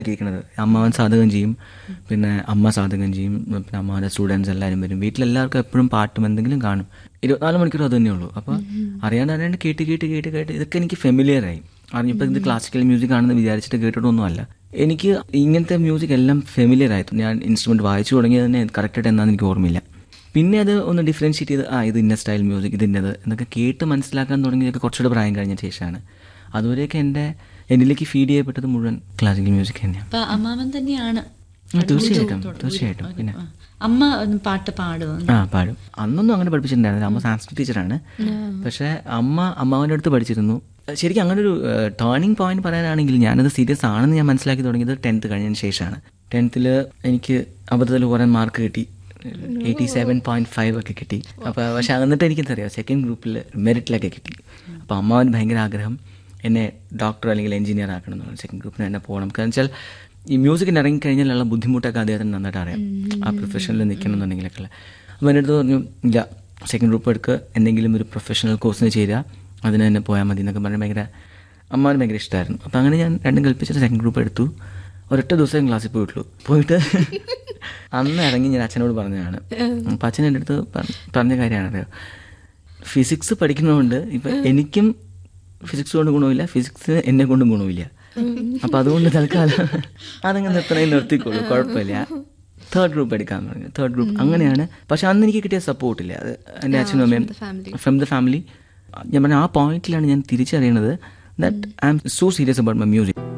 കേൾക്കുന്നത് അമ്മാവൻ സാധകം ചെയ്യും പിന്നെ അമ്മ സാധകം ചെയ്യും പിന്നെ അമ്മാവൻ്റെ സ്റ്റുഡൻസ് എല്ലാവരും വരും വീട്ടിലെല്ലാവർക്കും എപ്പോഴും പാട്ടും എന്തെങ്കിലും കാണും ഇരുപത്തിനാല് മണിക്കൂർ അത് തന്നെയുള്ളൂ അപ്പോൾ അറിയാണ്ട് അറിയാണ്ട് കേട്ട് കേട്ട് കേട്ട് കേട്ട് ഇതൊക്കെ എനിക്ക് ഫെമിലിയർ ആയി അറിഞ്ഞപ്പോൾ ഇത് ക്ലാസിക്കൽ മ്യൂസിക് ആണെന്ന് വിചാരിച്ചിട്ട് കേട്ടിട്ടൊന്നുമല്ല എനിക്ക് ഇങ്ങനത്തെ മ്യൂസിക് എല്ലാം ഫെമിലിയർ ആയി ഞാൻ ഇൻസ്ട്രുമെന്റ് വായിച്ചു തുടങ്ങിയത് തന്നെ കറക്റ്റായിട്ട് എന്താണെന്ന് എനിക്ക് ഓർമ്മയില്ല പിന്നെ അത് ഒന്ന് ഡിഫറൻഷ്യേറ്റ് ചെയ്ത് ആ ഇത് ഇന്ന സ്റ്റൈൽ മ്യൂസിക് ഇതിൻ്റെത് എന്നൊക്കെ കേട്ട് മനസ്സിലാക്കാൻ തുടങ്ങിയതൊക്കെ കുറച്ചുകൂടെ പ്രായം കഴിഞ്ഞ ശേഷമാണ് അതുവരെയൊക്കെ എൻ്റെ എന്നിലേക്ക് ഫീഡ് ചെയ്യപ്പെട്ടത് മുഴുവൻ ക്ലാസിക്കൽ മ്യൂസിക് തന്നെയാണ് അപ്പൊ അമ്മാവൻ തന്നെയാണ് ആ, തീർച്ചയായിട്ടും തീർച്ചയായിട്ടും പിന്നെ അമ്മ ഒന്ന് പാട്ട് പാടുമോ ആ പാടും അന്നൊന്നും അങ്ങനെ പഠിപ്പിച്ചിട്ടുണ്ടായിരുന്നില്ല അമ്മ സാൻസ്ക്രിറ്റ് ടീച്ചറാണ് പക്ഷേ അമ്മ അമ്മാവൻ്റെ അടുത്ത് പഠിച്ചിരുന്നു ശരിക്കും അങ്ങനെ ഒരു ടേണിംഗ് പോയിന്റ് പറയാനാണെങ്കിൽ ഞാനത് സീരിയസ് ആണെന്ന് ഞാൻ മനസ്സിലാക്കി തുടങ്ങിയത് ടെൻത്ത് കഴിഞ്ഞതിന് ശേഷമാണ് ടെൻത്തിൽ എനിക്ക് അബദ്ധത്തിൽ കുറേ മാർക്ക് കിട്ടി എയ്റ്റി സെവൻ പോയിന്റ് ഫൈവ് ഒക്കെ കിട്ടി അപ്പോൾ പക്ഷെ എന്നിട്ട് എനിക്കെന്തറിയാം സെക്കൻഡ് ഗ്രൂപ്പിൽ മെറിറ്റിലൊക്കെ കിട്ടി അപ്പോൾ അമ്മാവന് ഭയങ്കര ആഗ്രഹം എന്നെ ഡോക്ടർ അല്ലെങ്കിൽ എഞ്ചിനീയർ ആക്കണം എന്നുള്ള സെക്കൻഡ് ഗ്രൂപ്പിന് തന്നെ പോകണം കാരണം വെച്ചാൽ ഈ മ്യൂസിക്കിന് ഇറങ്ങിക്കഴിഞ്ഞാലുള്ള ബുദ്ധിമുട്ടൊക്കെ അദ്ദേഹത്തിന് നന്നായിട്ട് അറിയാം ആ പ്രൊഫഷനിൽ നിൽക്കണമെന്നുണ്ടെങ്കിലൊക്കെ അപ്പോൾ എൻ്റെ അടുത്ത് പറഞ്ഞു ഇല്ല സെക്കൻഡ് ഗ്രൂപ്പ് എടുക്കുക എന്തെങ്കിലും ഒരു പ്രൊഫഷണൽ കോഴ്സിന് ചേരുക അതിന് തന്നെ പോയാൽ മതി എന്നൊക്കെ പറഞ്ഞ് ഭയങ്കര അമ്മാന് ഭയങ്കര ഇഷ്ടമായിരുന്നു അപ്പോൾ അങ്ങനെ ഞാൻ രണ്ടും കൽപ്പിച്ചിട്ട് സെക്കൻഡ് ഗ്രൂപ്പ് എടുത്തു ഒരൊറ്റ ദിവസം ക്ലാസ്സിൽ പോയിട്ടുള്ളൂ പോയിട്ട് അന്ന് ഇറങ്ങി ഞാൻ അച്ഛനോട് പറഞ്ഞതാണ് അപ്പം അച്ഛൻ എൻ്റെ അടുത്ത് പറ- പറഞ്ഞ കാര്യമാണ് അറിയോ ഫിസിക്സ് പഠിക്കുന്നതുകൊണ്ട് ഇപ്പം എനിക്കും ഫിസിക്സ് കൊണ്ട് ഗുണമില്ല ഫിസിക്സ് എന്നെ കൊണ്ടും ഗുണമില്ല അപ്പം അതുകൊണ്ട് തൽക്കാലം അതങ്ങനെ നിർത്തണേ നിർത്തിക്കോളൂ കുഴപ്പമില്ല തേർഡ് ഗ്രൂപ്പ് എടുക്കാൻ പറഞ്ഞു തേർഡ് ഗ്രൂപ്പ് അങ്ങനെയാണ് പക്ഷെ അന്ന് എനിക്ക് കിട്ടിയ സപ്പോർട്ടില്ല അത് എൻ്റെ അച്ഛനും അമ്മയും ഫ്രം ദ ഫാമിലി ഞാൻ പറഞ്ഞ ആ പോയിന്റിലാണ് ഞാൻ തിരിച്ചറിയണത് that I'm so serious about my music